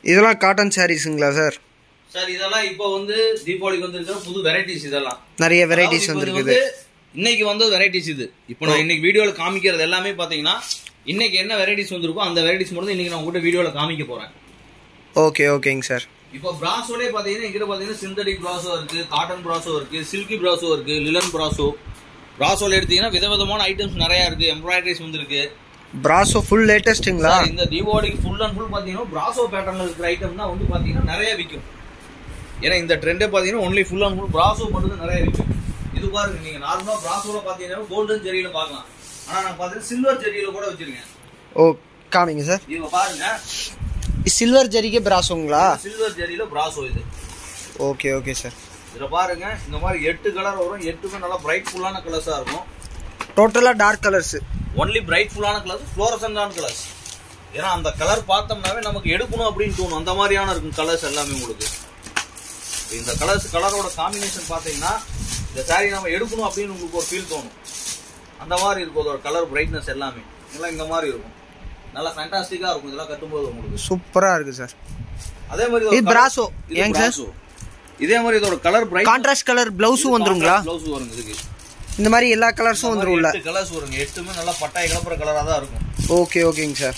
இதெல்லாம் cotton சாரீஸுங்களா sir sir இதெல்லாம் இப்போ வந்து தீபாவளிக்கு வந்திருக்கிற புது வெரைட்டிஸ் இதெல்லாம் நிறைய வெரைட்டிஸ் அதாவது இப்போ இது வந்திருக்குது வந்து இன்னைக்கு வந்து வெரைட்டிஸ் இது இப்போ நான் இன்னைக்கு வீடியோல காமிக்கிறது எல்லாமே பாத்தீங்கன்னா இன்னைக்கு என்ன வெரைட்டிஸ் வந்திருக்கோ அந்த வெரைட்டிஸ் மட்டும் தான் இன்னைக்கு நான் உங்ககிட்ட வீடியோல காமிக்க போறேன் ஓகே ஓகேங்க சார் இப்போ பிராசோலே பாத்தீங்கன்னா எங்கிட்ட பாத்தீங்கன்னா சிந்தடிக் பிராசோ இருக்கு காட்டன் பிராசோ இருக்கு சில்கி பிராசோ இருக்கு லிலன் பிராசோ பிராசோல எடுத்தீங்கன்னா விதவிதமான ஐட்டம்ஸ் நிறைய இருக்கு எம்ப்ராய்டரிஸ் வந்திருக்கு பிராசோ ஃபுல் லேட்டஸ்ட்டுங்களா சார், இந்த தீபாவளிக்கு ஃபுல் அண்ட் ஃபுல் பாத்தீங்கன்னா பிராசோ பேட்டர்ன்ல இருக்கிற ஐட்டம் தான் வந்து பாத்தீங்கன்னா நிறைய விற்கும் ஏன்னா இந்த ட்ரெண்டே பாத்தீங்கன்னா only full and full brasso மட்டும் தான் நிறைய விற்கும் இது பாருங்க நீங்க நார்மலா பிராசோல பாத்தீங்கன்னா கோல்டன் ஜெரியில பார்க்கலாம் ஆனா நான் பாத்தீங்கன்னா சில்வர் ஜெரியில கூட வச்சிருக்கேன் ஓ காமிங்க சார் இவங்க பாருங்க சில்வர் ஜரிகை பிராசோங்களா சில்வர் ஜெரியில பிராசோ இது ஓகே ஓகே சார் இதுல பாருங்க இந்த மாதிரி எட்டு கலர் வரும் எட்டுமே நல்லா பிரைட் ஃபுல்லான கலர்ஸா இருக்கும் டோட்டலாக டார்க் கலர்ஸ் ஒன்லி பிரைட் ஃபுல்லான கலர்ஸ் ஃப்ளோரசன்டான கலர்ஸ் ஏன்னா அந்த கலர் பார்த்தோம்னாவே நமக்கு எடுக்கணும் அப்படின்னு தோணும் அந்த மாதிரியான இருக்கும் கலர்ஸ் எல்லாமே உங்களுக்கு இந்த கலர்ஸ் கலரோட காம்பினேஷன் பார்த்தீங்கன்னா இந்த saree நம்ம எடுக்கணும் அப்படின்னு உங்களுக்கு ஒரு ஃபீல் தோணும் அந்த மாதிரி இருக்கும் அதோட கலர் பிரைட்னஸ் எல்லாமே எல்லாம் இந்த மாதிரி இருக்கும் நல்லா ஃபேண்டாஸ்டிக்காக இருக்கும் இதெல்லாம் கட்டும்போது உங்களுக்கு சூப்பராக இருக்குது சார் அதே மாதிரி இது brasso. ஏங்க சார்? சார் இதே மாதிரி இதோட கலர் பிரைட் கான்ட்ராஸ்ட் கலர் ப்ளவுஸும் வந்துருங்களா ப்ளவுஸ் வரும் இதுக்கு இந்த மாதிரி எல்லா கலர்ஸும் வந்துரும்ல எட்டு கலர்ஸ் வருங்க எட்டுமே நல்லா பட்டாய் கலப்புற கலராக தான் இருக்கும் ஓகே ஓகேங்க சார்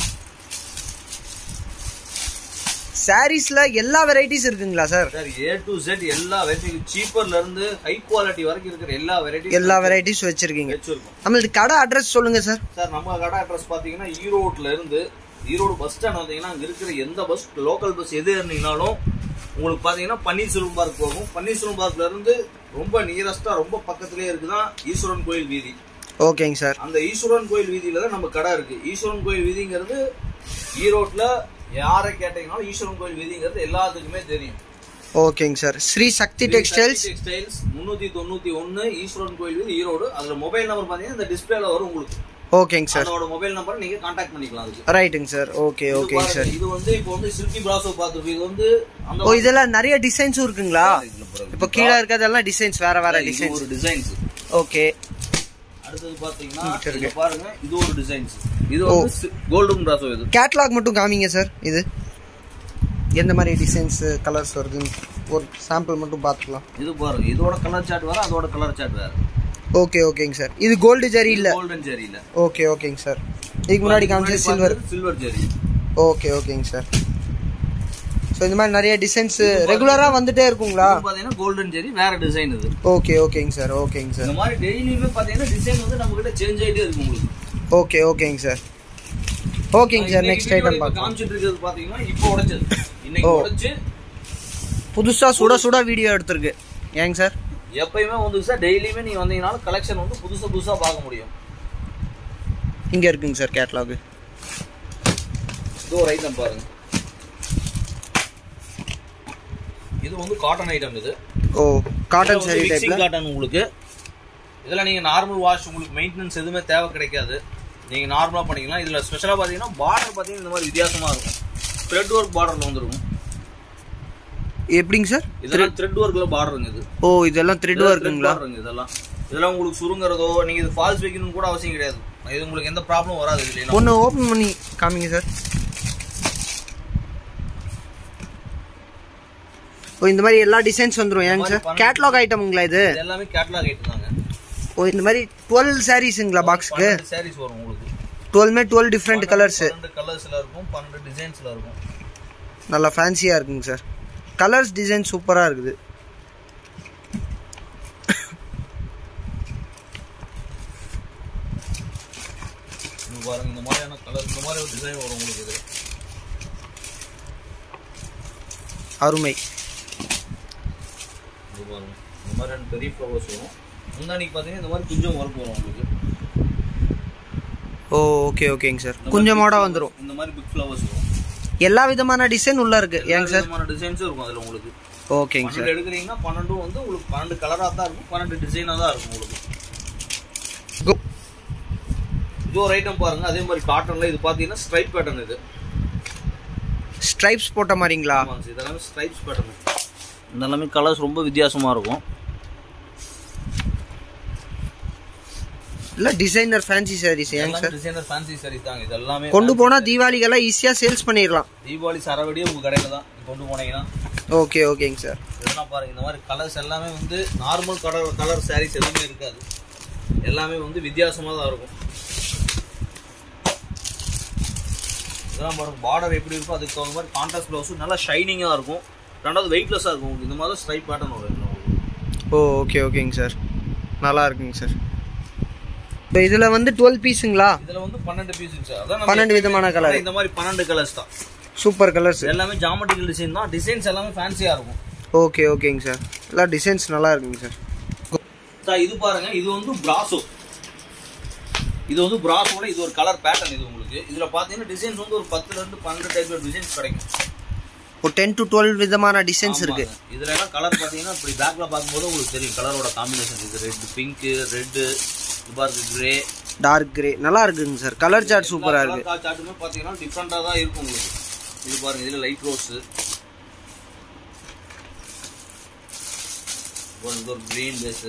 சாரீஸ்ல எல்லா வெரைட்டிஸ் இருக்குங்களா sir sir A to Z எல்லா வெரைட்டி சீப்பர்ல இருந்து ஹை குவாலிட்டி வரைக்கும் இருக்கிற எல்லா வெரைட்டி எல்லா வெரைட்டிஸ் வச்சிருக்கீங்க வச்சிருக்கோம் நம்மளுக்கு கடை அட்ரஸ் சொல்லுங்க சார் சார் நம்ம கடை அட்ரஸ் பாத்தீங்கன்னா ஈரோட்ல இருந்து ஈரோடு பஸ் ஸ்டாண்ட் வந்தீங்கன்னா அங்க இருக்கிற எந்த பஸ் லோக்கல் பஸ் எது இருந்தீங்கனாலும் உங்களுக்கு பாத்தீங்கன்னா பன்னீர்செல்வம் பார்க் போகும் பன்னீர்செல்வம் பார்க்ல இருந்து ரொம்ப நியரஸ்டா ரொம்ப பக்கத்துலயே இருக்குதான் ஈஸ்வரன் கோயில் வீதி ஓகேங்க சார் அந்த ஈஸ்வரன் கோயில் வீதியில தான் நம்ம கடை இருக்கு ஈஸ்வரன் கோயில் வீதிங்கிறது ஈரோட்ல யாரை கேட்டீங்கனாலும் ஈஸ்வரன் கோயில் வீதிங்கிறது எல்லாத்துக்குமே தெரியும் ஓகேங்க sir Shri Shakti textiles textiles முன்னூத்தி தொண்ணூத்தி ஒன்னு ஈஸ்வரன் கோயில் வீதி ஈரோடு அதுல மொபைல் நம்பர் பாத்தீங்கன்னா இந்த டிஸ்பிளேல வரும் உங்களுக்கு ஓகேங்க சார் அதோட மொபைல் நம்பர் நீங்க கான்டாக்ட் பண்ணிக்கலாம் அதுக்கு ரைட்டுங்க சார் ஓகே இது ஓகேங்க பாருங்க, சார் இது வந்து இப்போ வந்து சில்கி பிராசோ பார்த்துருக்கு இது வந்து அந்த ஓ இதெல்லாம் நிறைய டிசைன்ஸும் இருக்குங்களா இதுல பாருங்க. இப்போ கீழே இருக்கிறதெல்லாம் டிசைன்ஸ் வேற வேற இது டிசைன்ஸ் ஒரு டிசைன்ஸ் ஓகே அடுத்தது பாத்தீங்கன்னா இங்கிட்ட இருக்கு. இது பாருங்க இது ஒரு டிசைன்ஸ் இது வந்து கோல்டன் பிராசோ இது கேட்லாக் மட்டும் காமிங்க சார் இது எந்த மாதிரி டிசைன்ஸ் கலர்ஸ் வருதுன்னு ஒரு சாம்பிள் மட்டும் பார்த்துக்கலாம் இது பாருங்க இதோட கலர் சார்ட் வேற அதோட கலர் சார்ட் வேற ஓகே ஓகேங்க சார் இது கோல்டு ஜரி இல்ல கோல்டன் ஜெரியில ஓகே ஓகேங்க சார் இதுக்கு முன்னாடி காமிச்ச சில்வர் சில்வர் ஜெரி ஓகே ஓகேங்க சார் ஸோ இந்த மாதிரி நிறைய டிசைன்ஸ் ரெகுலராக வந்துட்டே இருக்குங்களா இது பாத்தீங்கன்னா கோல்டன் ஜெரி வேற டிசைன் இது ஓகே ஓகேங்க சார் ஓகேங்க சார் இந்த மாதிரி டெய்லியுமே பாத்தீங்கன்னா டிசைன் வந்து நம்ம கிட்ட சேஞ்ச் ஆயிட்டே இருக்கும் உங்களுக்கு ஓகே ஓகேங்க சார் ஓகேங்க சார் இன்னைக்கு நெக்ஸ்ட் video ஐட்டம் இப்ப பார்க்கலாம் காமிச்சிட்டு இருக்கிறது பாத்தீங்கன்னா இப்போ உடைச்சது இன்னைக்கு ஓ. உடைச்சு புதுசாக சுட சுட வீடியோ எடுத்திருக்கு ஏங்க சார் எப்பயுமே வந்து சார் டெய்லியுமே நீங்க வந்தீங்கனாலும் கலெக்ஷன் வந்து புதுசா புதுசா பார்க்க முடியும் இங்கே இருக்குங்க சார் கேட்லாக் இது ஒரு ஐட்டம் பாருங்க இது வந்து காட்டன் ஐட்டம் இது ஓ காட்டன் சாரி டைப்பில் காட்டன் உங்களுக்கு இதுல நீங்க நார்மல் வாஷ் உங்களுக்கு மெயின்டெனன்ஸ் எதுவுமே தேவை கிடைக்காது நீங்க நார்மலா பண்ணிக்கலாம் இதுல ஸ்பெஷலா பாத்தீங்கன்னா பார்டர் பாத்தீங்கன்னா இந்த மாதிரி வித்தியாசமா இருக்கும் த்ரெட் ஒர்க் பார்டர்ல வந்துருக்கும் எப்படிங்க சார் இதெல்லாம் த்ரெட் ஒர்க்ல பார்டருங்க இது ஓ இதெல்லாம் த்ரெட் ஒர்க்குங்களா பாருங்க இதெல்லாம் இதெல்லாம் உங்களுக்கு சுருங்குறதோ நீங்க இது ஃபால்ஸ் வைக்கணும்னு கூட அவசியம் கிடையாது இது உங்களுக்கு எந்த ப்ராப்ளம் வராது இல்லையா ஒன்று ஓப்பன் பண்ணி காமிங்க சார் ஓ இந்த மாதிரி எல்லா டிசைன்ஸ் வந்துரும் ஏங்க சார் கேட்லாக் ஐட்டமுங்களா இது இது எல்லாமே கேட்லாக் ஐட்டம் தாங்க ஓ இந்த மாதிரி டுவெல் சாரீஸுங்களா பாக்ஸுக்கு சாரீஸ் வரும் உங்களுக்கு டுவெல்மே டுவெல் டிஃப்ரெண்ட் கலர்ஸ் பன்னெண்டு கலர்ஸ்ல இருக்கும் பன்னெண்டு டிசைன்ஸ்ல இருக்கும் நல்லா ஃபேன்சியாக இருக்குங்க சார் கலர்ஸ் டிசைன் சூப்பராக இருக்குது இது பாருங்க இந்த மாதிரியான கலர் இந்த மாதிரி ஒரு டிசைன் வரும் உங்களுக்கு இது அருமை இது பாருங்க இந்த மாதிரி ரெண்டு பெரிய ஃப்ளவர்ஸ் வரும் முந்தானிக்கு பார்த்தீங்கன்னா இந்த மாதிரி கொஞ்சம் ஒர்க் வரும் உங்களுக்கு ஓ ஓகே ஓகேங்க சார் கொஞ்சமோட வந்துடும் இந்த மாதிரி பிக் ஃப்ளவர்ஸ் வரும் எல்லா விதமான டிசைன் உள்ள இருக்கு ஏங்க சார் விதமான டிசைன்ஸும் இருக்கும் அதில் உங்களுக்கு ஓகேங்க சார் பன்னெண்டு எடுக்கிறீங்கன்னா பன்னெண்டும் வந்து உங்களுக்கு பன்னெண்டு கலராக தான் இருக்கும் பன்னெண்டு டிசைனாக தான் இருக்கும் உங்களுக்கு Go- இது ஒரு ஐட்டம் பாருங்க அதே மாதிரி காட்டன்ல இது பார்த்தீங்கன்னா ஸ்ட்ரைப் பேட்டர்ன் இது ஸ்ட்ரைப்ஸ் போட்ட மாதிரிங்களா ஆமாங்க சார் இதெல்லாமே ஸ்ட்ரைப்ஸ் பேட்டர்ன் இந்த எல்லாமே கலர்ஸ் ரொம்ப வித்தியாசமாக இருக்கும் இல்லை டிசைனர் ஃபேன்சி சாரீஸ் ஏங்க எல்லாமே சார் டிசைனர் ஃபேன்சி சாரீஸ் தாங்க இது எல்லாமே கொண்டு போனால் தீபாவளிக்கெல்லாம் ஈஸியாக சேல்ஸ் பண்ணிடலாம் தீபாவளி சரவடியே உங்க கடையில தான் கொண்டு போனீங்கன்னா ஓகே ஓகேங்க சார் இதெல்லாம் பாருங்க இந்த மாதிரி கலர்ஸ் எல்லாமே வந்து நார்மல் கலர் கலர் சாரீஸ் எதுவுமே இருக்காது எல்லாமே வந்து வித்தியாசமா தான் இருக்கும் இதெல்லாம் பாருங்க பார்டர் எப்படி இருக்கோ அதுக்கு தகுந்த மாதிரி கான்ட்ராஸ்ட் ப்ளவுஸும் நல்லா ஷைனிங்காக இருக்கும் ரெண்டாவது வெயிட்லெஸ்ஸாக இருக்கும் உங்களுக்கு இந்த மாதிரி தான் ஸ்ட்ரைப் பேட்டர்ன் வரும் இதுல உங்களுக்கு. ஓ ஓகே ஓகேங்க சார் நல்லா இருக்குங்க சார் இப்போ இதில் வந்து டுவெல் பீஸுங்களா இதுல வந்து பன்னெண்டு பீஸ் சார் அதான் நம்ம பன்னெண்டு விதமான கலர் இந்த மாதிரி பன்னெண்டு கலர்ஸ் தான் சூப்பர் கலர்ஸ் இது எல்லாமே ஜாமெட்ரிக்கல் டிசைன் தான் டிசைன்ஸ் எல்லாமே ஃபேன்சியாக இருக்கும் ஓகே ஓகேங்க சார் எல்லாம் டிசைன்ஸ் நல்லா இருக்குங்க சார் சார் இது பாருங்க இது வந்து பிராசோ இது வந்து பிராசோட இது ஒரு கலர் பேட்டர்ன் இது உங்களுக்கு இதுல பாத்தீங்கன்னா டிசைன்ஸ் வந்து ஒரு பத்துல இருந்து பன்னெண்டு டைப் டிசைன்ஸ் கிடைக்கும் ஒரு டென் டு டுவெல் விதமான டிசைன்ஸ் இருக்கு ஆமாங்க. இதுல எல்லாம் கலர் பாத்தீங்கன்னா இப்படி பேக்ல பார்க்கும்போது உங்களுக்கு தெரியும் கலரோட காம்பினேஷன் இது ரெட் பிங்க் ரெட் பாருக்கு கிரே டார்க் கிரே நல்லா இருக்குங்க சார் கலர் சார்ட் சூப்பராக இருக்கு கலர் சார்ட்டுமே பாத்தீங்கன்னா டிஃப்ரெண்டா தான் இருக்கும் உங்களுக்கு இது பாருங்க இதுல லைட் ரோஸ் இது ஒரு கிரீன் பேஸ்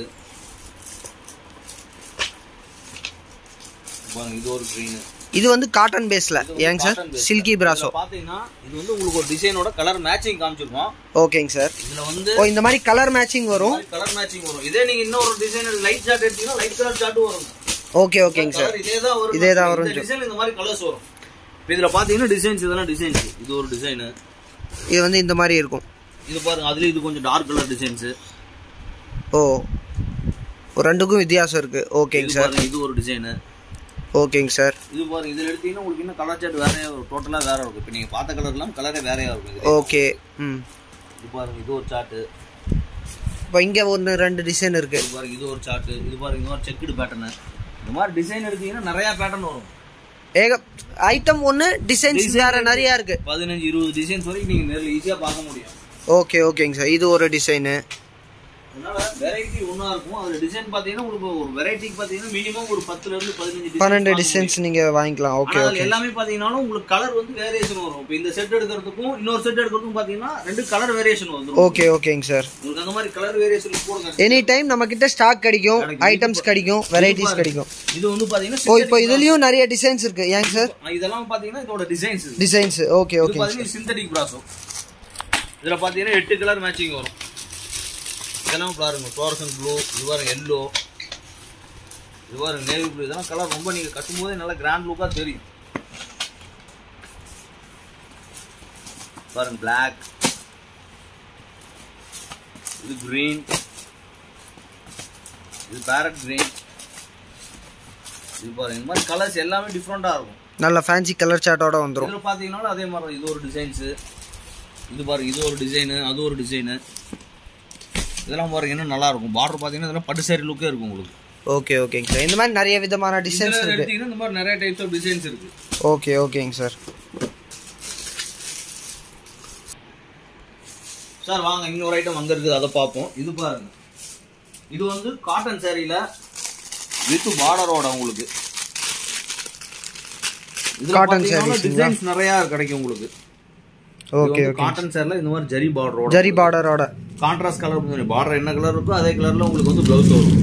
பாருங்க இது ஒரு green இது வந்து காட்டன் பேஸ்ல இது வந்து ஏங்க sir cotton base. Silky brasso இதுல பாத்தீங்கன்னா இது வந்து உங்களுக்கு ஒரு டிசைனோட கலர் மேட்சிங் காமிச்சிருக்கோம் ஓகேங்க சார் இதுல வந்து ஓ இந்த மாதிரி கலர் மேட்சிங் வரும் கலர் மேட்சிங் வரும் இதே நீங்க இன்னொரு டிசைன் லைட் சார்ட் எடுத்தீங்கன்னா லைட் கலர் சார்ட் வரும் ஓகே ஓகேங்க சார் கலர் இதே தான் வரும் இதே தான் வரும். இந்த டிசைன் இந்த மாதிரி கலர்ஸ் வரும் இப்போ இதுல பாத்தீங்கன்னா டிசைன்ஸ் இதெல்லாம் டிசைன்ஸ் இது ஒரு டிசைன் இது வந்து இந்த மாதிரி இருக்கும் இது பாருங்க அதுல இது கொஞ்சம் டார்க் கலர் டிசைன்ஸ் ஓ ஒரு ரெண்டுக்கும் வித்தியாசம் இருக்கு ஓகேங்க இது சார் பாருங்க இது ஒரு டிசைன் ஓகேங்க சார் இது பாருங்க இதுல எடுத்தீங்கன்னா உங்களுக்கு இன்னும் கலர் சார்ட் வேறையா வரும் டோட்டலா வேற இருக்கும் இப்போ நீங்க பார்த்த கலர்லாம் கலரே வேறையா இருக்கும் இதுல. ஓகே ம் இது பாருங்க இது ஒரு சார்ட் இப்போ இங்கே ஒன்று ரெண்டு டிசைன் இருக்கு இது பாருங்க இது ஒரு சார்ட் இது பாருங்க இது ஒரு செக்குடு பேட்டர்ன் இந்த மாதிரி டிசைன் எடுத்தீங்கன்னா நிறைய பேட்டர்ன் வரும் ஏக ஐட்டம் ஒன்று டிசைன்ஸ் வேற நிறையா இருக்கு பதினஞ்சு இருபது டிசைன்ஸ் வரைக்கும் நீங்க நேரில் ஈஸியா பார்க்க முடியும் ஓகே ஓகேங்க சார் இது ஒரு டிசைனு அதனால வெரைட்டி ஒன்றா இருக்கும் அதுல டிசைன் பார்த்தீங்கன்னா உங்களுக்கு ஒரு வெரைட்டிக்கு பார்த்தீங்கன்னா மினிமம் ஒரு பத்துல இருந்து பதினஞ்சு design பன்னெண்டு பார்க்க டிசைன்ஸ் நீங்கள் வாங்கிக்கலாம் முடியும். ஓகே ஆனா அதுல ஓகே எல்லாமே பார்த்தீங்கன்னாலும் உங்களுக்கு கலர் வந்து வேரியேஷன் வரும் இப்போ இந்த செட் எடுக்கிறதுக்கும் இன்னொரு செட் எடுக்கிறதுக்கும் பார்த்தீங்கன்னா ரெண்டு கலர் வேரியேஷன் வந்துரும் ஓகே ஓகேங்க சார் உங்களுக்கு அந்த மாதிரி கலர் வேரியேஷன் போடுங்க எனி டைம் நம்ம கிட்ட ஸ்டாக் கிடைக்கும் ஐட்டம்ஸ் கிடைக்கும் வெரைட்டிஸ் கிடைக்கும் இது வந்து பார்த்தீங்கன்னா ஓ synthetic இப்போ இதுலயும் நிறைய டிசைன்ஸ் இருக்கு ஏங்க சார் brasso. இதெல்லாம் பார்த்தீங்கன்னா இதோட டிசைன்ஸ் இது டிசைன்ஸ் ஓகே ஓகே பார்த்தீங்கன்னா சிந்தட்டிக் பிராசோ இதுல பார்த்தீங்கன்னா எட்டு கலர் மேட்சிங் வரும் இதெல்லாம் பாருங்க ஃப்ளோரசன் ப்ளூ இது பாருங்க எல்லோ இது பாருங்க நேவி ப்ளூ இதெல்லாம் கலர் ரொம்ப நீங்க கட்டும்போதே நல்லா கிராண்ட் லுக்கா தெரியும் பாருங்க Black இது கிரீன் இது பேரட் கிரீன் இது பாருங்க இந்த மாதிரி கலர்ஸ் எல்லாமே டிஃப்ரெண்டா இருக்கும் நல்ல ஃபேன்சி கலர் சார்ட்டோட வந்துரும் இதுல பாத்தீங்கன்னாலும் அதே மாதிரி தான். இது ஒரு டிசைன்ஸ் இது பாருங்க இது ஒரு டிசைனு அது ஒரு டிசைனு இதெல்லாம் பாருங்க இன்னும் நல்லா இருக்கும் பார்டர் பாத்தீங்கன்னா இதெல்லாம் பட்டு சாரி லுக்கே இருக்கும் உங்களுக்கு ஓகே ஓகேங்க சார் இந்த மாதிரி நிறைய விதமான டிசைன்ஸ் இதுல இருக்கு எடுத்தீங்கன்னா இந்த மாதிரி நிறைய டைப்ஸ் ஆஃப் டிசைன்ஸ் இருக்கு ஓகே ஓகேங்க சார் சார் வாங்க இன்னொரு ஐட்டம் அங்க இருக்குது அதை பார்ப்போம் இது பாருங்க இது வந்து காட்டன் சாரியில வித் பார்டரோட உங்களுக்கு Cotton sarees டிசைன்ஸ் நிறைய கிடைக்கும் உங்களுக்கு ஓகே ஓகே காட்டன் சாரில இந்த மாதிரி ஜரி பார்டரோட ஜரி பார்டரோட கான்ட்ராஸ்ட் கலர் பார்டர் என்ன கலர் இருக்கோ அதே கலர்ல உங்களுக்கு வந்து பிளவுஸ் வரும்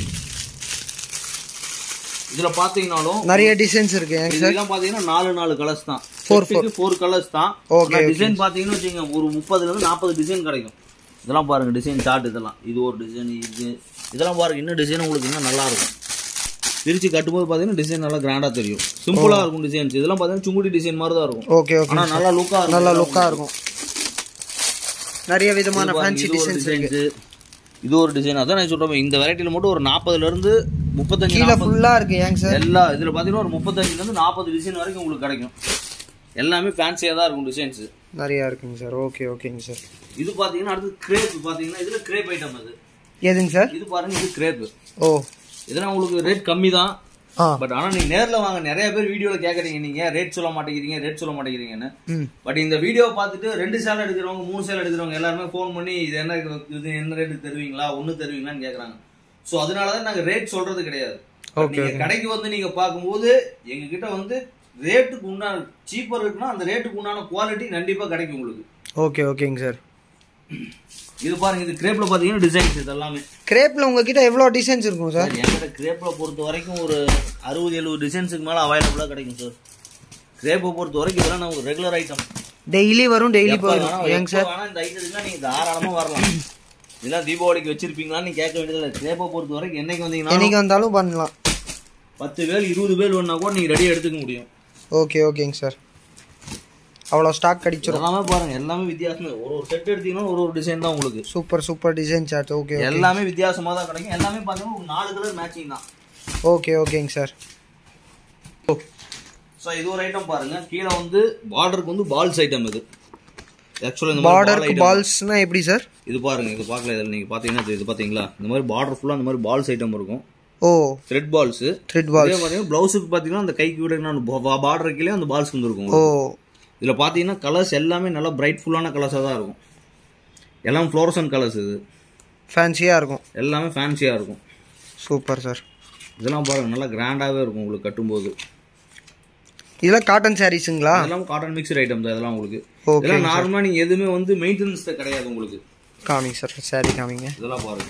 இதுல பாத்தீங்கன்னாலும் நிறைய டிசைன்ஸ் இருக்கு ஏங்க சார் இதெல்லாம் பாத்தீங்கன்னா நாலு நாலு கலர்ஸ் தான் Four, ஃபோர் கலர்ஸ் தான் Okay, டிசைன் பாத்தீங்கன்னா வச்சுக்கோங்க ஒரு முப்பதுல இருந்து நாற்பது டிசைன் கிடைக்கும் இதெல்லாம் பாருங்க டிசைன் சார்ட் இதெல்லாம் இது ஒரு டிசைன் இது இதெல்லாம் பாருங்க இன்னும் டிசைன் உங்களுக்கு இன்னும் நல்லா இருக்கும் பிரிச்சு கட்டும்போது பாத்தீங்கன்னா டிசைன் நல்லா கிராண்டா தெரியும் சிம்பிளா இருக்கும் டிசைன்ஸ் இதெல்லாம் பாத்தீங்கன்னா சுங்குடி டிசைன் மாதிரி தான் இருக்கும் ஓகே ஓகே ஆனா நல்லா லுக்கா இருக்கும் நல்லா லுக்கா இருக்கும் நிறைய விதமான பாருங்க, ஃபேன்சி இது ஒரு டிசைன்ஸ் இருக்கு designs. இது ஒரு டிசைன் அதான் நான் சொல்றேன் இந்த வெரைட்டில மட்டும் ஒரு நாற்பதுல இருந்து முப்பத்தஞ்சு கீழே நாற்பது ஃபுல்லா இருக்கு ஏங்க சார் எல்லா இதுல பாத்தீங்கன்னா ஒரு முப்பத்தஞ்சுல இருந்து நாற்பது டிசைன் வரைக்கும் உங்களுக்கு கிடைக்கும் எல்லாமே ஃபேன்சியா தான் இருக்கும் டிசைன்ஸ் நிறைய இருக்குங்க சார் ஓகே ஓகேங்க சார் இது பாத்தீங்கன்னா அடுத்து கிரேப் பாத்தீங்கன்னா இதுல கிரேப் ஐட்டம் அது எதுங்க சார் இது பாருங்க இது கிரேப் ஓ இதெல்லாம் உங்களுக்கு ரேட் கம்மி தான் ஆ பட் ஆனா நீங்க நேர்ல வாங்க நிறைய பேர் வீடியோல கேக்குறீங்க நீங்க ரேட் சொல்ல மாட்டேங்கிறீங்க ரேட் சொல்ல மாட்டேங்கிறீங்கன்னு ம் பட் இந்த வீடியோ பார்த்துட்டு ரெண்டு சேலை எடுக்கிறவங்க மூணு சேலை எடுக்கிறவங்க எல்லாருமே ஃபோன் பண்ணி இது என்ன இது என்ன ரேட்டு தருவீங்களா ஒண்ணு தருவீங்களான்னு கேக்குறாங்க சோ அதனாலதான் நாங்க ரேட் சொல்றது கிடையாது But Okay, நீங்க கடைக்கு வந்து நீங்க பார்க்கும்போது எங்க கிட்ட வந்து ரேட்டுக்கு உண்டான சீப்பர் இருக்குன்னா அந்த ரேட்டுக்கு உண்டான குவாலிட்டி கண்டிப்பா கிடைக்கும் உங்களுக்கு ஓகே ஓகேங்க சார் இது பாருங்க இது கிரேப்ல பாத்தீங்கன்னா டிசைன்ஸ் இது எல்லாமே கிரேப்பில் உங்ககிட்ட எவ்வளோ டிசைன்ஸ் இருக்கும் சார் சார் என்கிட்ட கிரேப்ல பொறுத்த வரைக்கும் ஒரு அறுபது எழுபது டிசைன்ஸுக்கு மேல அவைலபிளா கிடைக்கும் சார் கிரேப்பை பொறுத்த வரைக்கும் இதெல்லாம் நமக்கு ரெகுலர் ஐட்டம் டெய்லி வரும் டெய்லி எப்ப போயிடும் வேணா- ஏங்க எப்ப சார் வேணா இந்த ஐட்டத்துக்குலாம் நீங்க தாராளமா வரலாம் இதெல்லாம் தீபாவளிக்கு வச்சிருப்பீங்களான்னு நீ கேட்க வேண்டியதில்லை கிரேப்பை பொறுத்த வரைக்கும் என்னைக்கு வந்தீங்கன்னா என்னைக்கு வந்தாலும் பண்ணலாம் பத்து பேர் இருபது பேர் வேணா கூட நீங்க ரெடியா எடுத்துக்க முடியும் ஓகே ஓகேங்க சார் அவ்வளோ ஸ்டாக் கிடைச்சிரும் எல்லாமே பாருங்க எல்லாமே வித்தியாசமா ஒரு ஒரு செட் எடுத்தீங்கன்னா ஒரு ஒரு டிசைன் தான் உங்களுக்கு super super design chart okay எல்லாமே வித்தியாசமா தான் கிடைக்கும் எல்லாமே பாத்தீங்கன்னா ஒரு நாலு கலர் மேட்சிங் தான் ஓகே ஓகேங்க சார் ஸோ இது ஒரு ஐட்டம் பாருங்க கீழே வந்து பார்டருக்கு வந்து பால்ஸ் ஐட்டம் இது ஆக்சுவலாக இந்த மாதிரி ball பார்டருக்கு item. பால்ஸ்னா எப்படி சார் இது பாருங்க இது பார்க்கல இதில் நீங்கள் பார்த்தீங்கன்னா இது பார்த்தீங்களா இந்த மாதிரி பார்டர் ஃபுல்லாக இந்த மாதிரி பால்ஸ் ஐட்டம் இருக்கும் oh thread falls thread fall இதே பார்த்தீங்கன்னா ப்ளவுஸுக்கு பார்த்தீங்கன்னா அந்த கைக்கு விட பார்டர் கீழே அந்த பால்ஸ் வந்துருக்கும் ஓ இதில் பார்த்தீங்கன்னா கலர்ஸ் எல்லாமே நல்லா பிரைட் ஃபுல்லான கலர்ஸாக தான் இருக்கும் எல்லாம் ஃப்ளோரசன் கலர்ஸ் இது ஃபேன்சியாக இருக்கும் எல்லாமே ஃபேன்சியாக இருக்கும் சூப்பர் சார் இதெல்லாம் பாருங்க நல்லா கிராண்டாகவே இருக்கும் உங்களுக்கு கட்டும்போது இதெல்லாம் காட்டன் சாரீஸுங்களா இதெல்லாம் காட்டன் மிக்சர் ஐட்டம் தான் இதெல்லாம் உங்களுக்கு ஓகே இதெல்லாம் நார்மலாக நீங்கள் எதுவுமே வந்து மெயின்டெனன்ஸ் கிடையாது உங்களுக்கு காமிங்க சார் சாரி காமிங்க இதெல்லாம் பாருங்க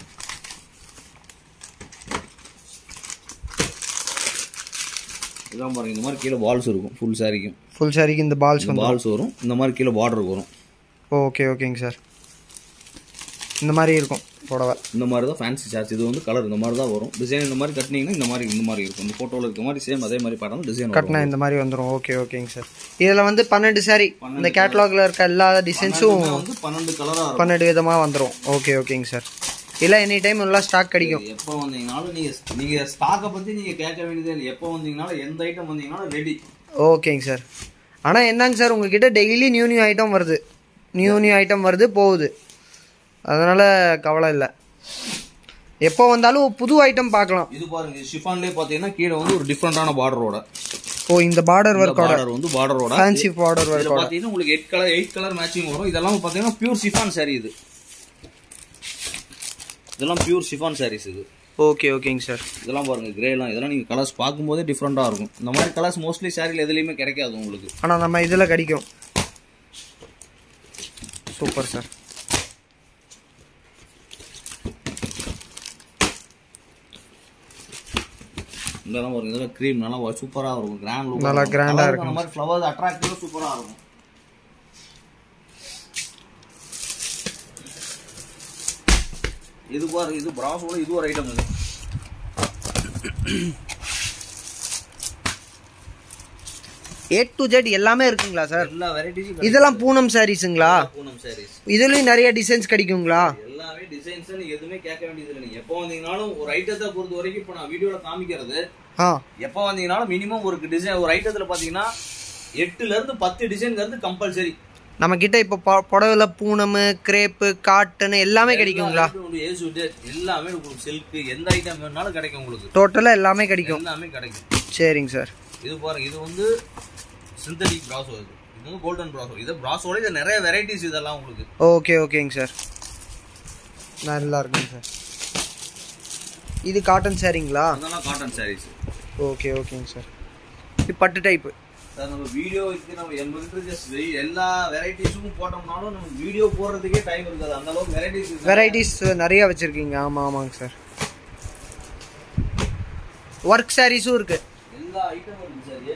இதெல்லாம் பாருங்க இந்த மாதிரி கீழே பால்ஸ் இருக்கும் ஃபுல் சாரிக்கும் ஃபுல் சாரிக்கு இந்த பால்ஸ் வந்து பால்ஸ் வரும் இந்த மாதிரி கீழே பார்டர் வரும் ஓகே ஓகேங்க சார் இந்த மாதிரி இருக்கும் புடவை இந்த மாதிரி தான் ஃபேன்சி சார்ஜ் இது வந்து கலர் இந்த மாதிரி தான் வரும் டிசைன் இந்த மாதிரி கட்டினீங்கன்னா இந்த மாதிரி இந்த மாதிரி இருக்கும் இந்த ஃபோட்டோவில் இருக்க மாதிரி சேம் அதே மாதிரி பாடம் டிசைன் கட்டினா இந்த மாதிரி வந்துடும் ஓகே ஓகேங்க சார் இதில் வந்து பன்னெண்டு சாரி இந்த கேட்டலாகில் இருக்க எல்லா டிசைன்ஸும் வந்து பன்னெண்டு கலராக இருக்கும் பன்னெண்டு விதமாக வந்துடும் ஓகே ஓகேங்க சார் இல்லை எனி டைம் எல்லாம் ஸ்டாக் கிடைக்கும் எப்போ வந்தீங்கனாலும் நீங்கள் நீங்கள் ஸ்டாக்கை பற்றி நீங்கள் கேட்க வேண்டியதே இல்லை எப்போ வந்தீங்கனாலும் எந்த ஐட்டம் வந்தீங்கனாலும் ரெடி ஓகேங்க சார் ஆனால் என்னங்க சார் உங்ககிட்ட டெய்லி நியூ நியூ ஐட்டம் வருது நியூ நியூ ஐட்டம் வருது போகுது அதனால் கவலை இல்லை எப்போ வந்தாலும் புது ஐட்டம் பார்க்கலாம் இது பாருங்க ஷிஃபான்லேயே பார்த்தீங்கன்னா கீழே வந்து ஒரு டிஃப்ரெண்டான பார்டரோட ஓ இந்த பார்டர் ஒர்க்கோட பார்டர் வந்து பார்டரோட ஃபேன்சி பார்டர் இதுல ஒர்க்கோட பாத்தீங்கன்னா உங்களுக்கு eight colour eight colour matching வரும் இதெல்லாம் பாத்தீங்கன்னா பியூர் சிஃபான் saree இது இதெல்லாம் பியூர் சிஃபான் sarees இது ஓகே ஓகேங்க சார் இதெல்லாம் பாருங்க கிரேலாம் இதெல்லாம் நீங்க கலர்ஸ் பார்க்கும்போதே டிஃப்ரெண்டா இருக்கும் இந்த மாதிரி கலர்ஸ் மோஸ்ட்லி சாரியில் எதுலையுமே கிடைக்காது உங்களுக்கு ஆனால் நம்ம இதில் கிடைக்கும் சூப்பர் சார் இதெல்லாம் பாருங்க இதெல்லாம் க்ரீம் நல்லா சூப்பரா இருக்கும் கிராண்ட் லுக் நல்லா grand ஆ இருக்கும். அந்த மாதிரி ஃப்ளவர்ஸ் அட்ராக்டிவா சூப்பரா இருக்கும் இது பாருங்க இது பிராஸோட இது ஒரு ஐட்டம் இது ஏ டு ஜெட் எல்லாமே இருக்குங்களா சார் எல்லா வெரைட்டிஸும் இதெல்லாம் பூனம் சாரீஸுங்களா பூனம் sarees இதுலயும் நிறைய டிசைன்ஸ் கிடைக்குங்களா எல்லாமே டிசைன்ஸ் நீங்க எதுவுமே கேட்க வேண்டியது இல்லை நீங்க எப்போ வந்தீங்கனாலும் ஒரு ஐட்டத்தை பொறுத்த வரைக்கும் இப்போ நான் வீடியோல காமிக்கிறது ஆ எப்போ வந்தீங்கனாலும் மினிமம் ஒரு டிசைன் ஒரு ஐட்டத்துல பாத்தீங்கன்னா எட்டுல இருந்து பத்து டிசைன்ங்கிறது கம்பல்சரி நம்ம கிட்ட இப்போ பொ- புடவைல பூனம் கிரேப்பு காட்டன் எல்லாமே கிடைக்குங்களா எல்லாமே உங்களுக்கு சில்க் எந்த ஐட்டம் வேணாலும் கிடைக்கும் உங்களுக்கு டோட்டலாக எல்லாமே கிடைக்கும் எல்லாமே கிடைக்கும் சரிங்க சார் இது பாருங்க இது வந்து சிந்தடிக் பிராசோ இது இது வந்து கோல்டன் பிராசோ இது பிராசோட இது நிறைய வெரைட்டிஸ் இதெல்லாம் உங்களுக்கு ஓகே ஓகேங்க சார் நல்லா இருக்குங்க சார் இது காட்டன் சாரிங்களா அதெல்லாம் காட்டன் சாரீஸ் ஓகே ஓகேங்க சார் இது பட்டு டைப்பு சார் நம்ம வீடியோ இதுக்கு நம்ம எண்பது ஜஸ்ட் எல்லா வெரைட்டிஸும் போட்டோம்னாலும் நம்ம வீடியோ போடுறதுக்கே டைம் இருக்காது அந்த அளவுக்கு வெரைட்டிஸ் வெரைட்டிஸ் நிறைய வச்சுருக்கீங்க ஆமாம் ஆமாங்க சார் ஒர்க் சாரீஸும் இருக்குது எல்லா ஐட்டமும் இருக்கு சார்